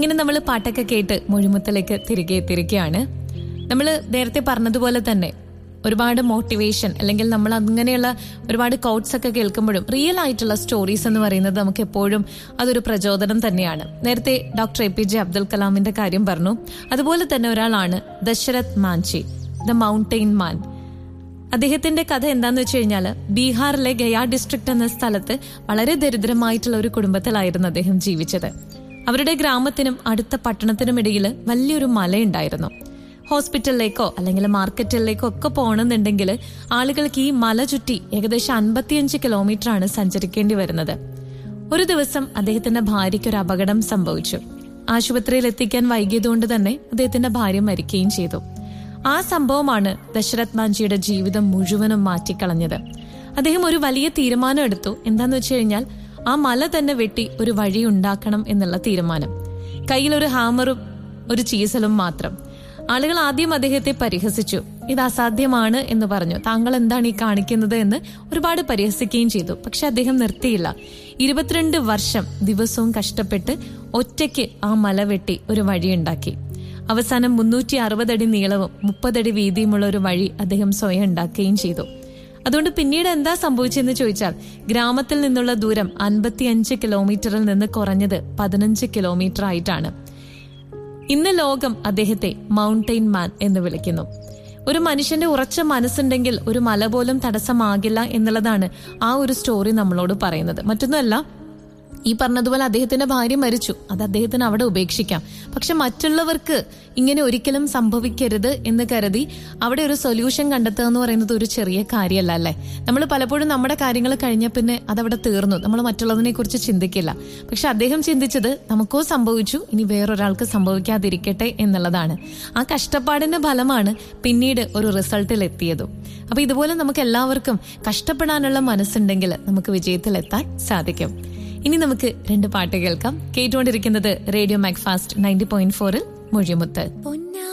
ഇങ്ങനെ നമ്മൾ പാട്ടൊക്കെ കേട്ട് മൊഴിമുത്തലേക്ക് തിരികെ എത്തിയിരിക്കുകയാണ് നമ്മൾ നേരത്തെ പറഞ്ഞതുപോലെ തന്നെ ഒരുപാട് മോട്ടിവേഷൻ അല്ലെങ്കിൽ നമ്മൾ അങ്ങനെയുള്ള ഒരുപാട് കോട്ട്സ് ഒക്കെ കേൾക്കുമ്പോഴും റിയൽ ആയിട്ടുള്ള സ്റ്റോറീസ് എന്ന് പറയുന്നത് നമുക്ക് എപ്പോഴും അതൊരു പ്രചോദനം തന്നെയാണ് നേരത്തെ doctor A P J Abdul കലാമിന്റെ കാര്യം പറഞ്ഞു അതുപോലെ തന്നെ ഒരാളാണ് Dashrath Manjhi the mountain man അദ്ദേഹത്തിന്റെ കഥ എന്താന്ന് വെച്ച് കഴിഞ്ഞാൽ ബീഹാറിലെ ഗയ ഡിസ്ട്രിക്ട് എന്ന സ്ഥലത്ത് വളരെ ദരിദ്രമായിട്ടുള്ള ഒരു കുടുംബത്തിലായിരുന്നു അദ്ദേഹം ജീവിച്ചത് അവരുടെ ഗ്രാമത്തിനും അടുത്ത പട്ടണത്തിനും ഇടയിൽ വലിയൊരു മലയുണ്ടായിരുന്നു ഹോസ്പിറ്റലിലേക്കോ അല്ലെങ്കിൽ മാർക്കറ്റിലേക്കോ ഒക്കെ പോകണമെന്നുണ്ടെങ്കിൽ ആളുകൾക്ക് ഈ മല ചുറ്റി ഏകദേശം അൻപത്തിയഞ്ച് കിലോമീറ്റർ ആണ് സഞ്ചരിക്കേണ്ടി വരുന്നത് ഒരു ദിവസം അദ്ദേഹത്തിന്റെ ഭാര്യയ്ക്ക് ഒരു അപകടം സംഭവിച്ചു ആശുപത്രിയിൽ എത്തിക്കാൻ വൈകിയതുകൊണ്ട് തന്നെ അദ്ദേഹത്തിന്റെ ഭാര്യ മരിക്കുകയും ചെയ്തു ആ സംഭവമാണ് ദശരഥ് മാഞ്ചിയുടെ ജീവിതം മുഴുവനും മാറ്റിക്കളഞ്ഞത് അദ്ദേഹം ഒരു വലിയ തീരുമാനം എടുത്തു എന്താന്ന് വെച്ച് കഴിഞ്ഞാൽ ആ മല തന്നെ വെട്ടി ഒരു വഴി ഉണ്ടാക്കണം എന്നുള്ള തീരുമാനം കയ്യിൽ ഒരു ഹാമറും ഒരു ചീസലും മാത്രം ആളുകൾ ആദ്യം അദ്ദേഹത്തെ പരിഹസിച്ചു ഇത് അസാധ്യമാണ് എന്ന് പറഞ്ഞു താങ്കൾ എന്താണ് ഈ കാണിക്കുന്നത് എന്ന് ഒരുപാട് പരിഹസിക്കുകയും ചെയ്തു പക്ഷെ അദ്ദേഹം നിർത്തിയില്ല ഇരുപത്തിരണ്ട് വർഷം ദിവസവും കഷ്ടപ്പെട്ട് ഒറ്റയ്ക്ക് ആ മല വെട്ടി ഒരു വഴിയുണ്ടാക്കി അവസാനം മുന്നൂറ്റി അറുപതടി നീളവും മുപ്പതടി വീതിയുമുള്ള ഒരു വഴി അദ്ദേഹം സ്വയം ഉണ്ടാക്കുകയും ചെയ്തു അതുകൊണ്ട് പിന്നീട് എന്താ സംഭവിച്ചെന്ന് ചോദിച്ചാൽ ഗ്രാമത്തിൽ നിന്നുള്ള ദൂരം അൻപത്തിയഞ്ച് കിലോമീറ്ററിൽ നിന്ന് കുറഞ്ഞത് പതിനഞ്ച് കിലോമീറ്റർ ആയിട്ടാണ് ഇന്ന് ലോകം അദ്ദേഹത്തെ മൗണ്ടെയിൻ മാൻ എന്ന് വിളിക്കുന്നു ഒരു മനുഷ്യന്റെ ഉറച്ച മനസ്സുണ്ടെങ്കിൽ ഒരു മല പോലും തടസ്സമാകില്ല എന്നുള്ളതാണ് ആ ഒരു സ്റ്റോറി നമ്മളോട് പറയുന്നത് മറ്റൊന്നുമല്ല ഈ പറഞ്ഞതുപോലെ അദ്ദേഹത്തിന്റെ ഭാര്യ മരിച്ചു അത് അദ്ദേഹത്തിന് അവിടെ ഉപേക്ഷിക്കാം പക്ഷെ മറ്റുള്ളവർക്ക് ഇങ്ങനെ ഒരിക്കലും സംഭവിക്കരുത് എന്ന് കരുതി അവിടെ ഒരു സൊല്യൂഷൻ കണ്ടെത്തുക എന്ന് പറയുന്നത് ഒരു ചെറിയ കാര്യമല്ല അല്ലേ നമ്മൾ പലപ്പോഴും നമ്മുടെ കാര്യങ്ങൾ കഴിഞ്ഞ പിന്നെ അതവിടെ തീർന്നു നമ്മൾ മറ്റുള്ളതിനെ കുറിച്ച് ചിന്തിക്കില്ല പക്ഷെ അദ്ദേഹം ചിന്തിച്ചത് നമുക്കോ സംഭവിച്ചു ഇനി വേറൊരാൾക്ക് സംഭവിക്കാതിരിക്കട്ടെ എന്നുള്ളതാണ് ആ കഷ്ടപ്പാടിന്റെ ഫലമാണ് പിന്നീട് ഒരു റിസൾട്ടിൽ എത്തിയതും അപ്പൊ ഇതുപോലെ നമുക്ക് എല്ലാവർക്കും കഷ്ടപ്പെടാനുള്ള മനസ്സുണ്ടെങ്കിൽ നമുക്ക് വിജയത്തിലെത്താൻ സാധിക്കും ഇനി നമുക്ക് രണ്ട് പാട്ട് കേൾക്കാം കേട്ടുകൊണ്ടിരിക്കുന്നത് റേഡിയോ മാക്ഫാസ്റ്റ് നയൻറ്റി പോയിന്റ് ഫോറിൽ മൊഴിമുത്ത്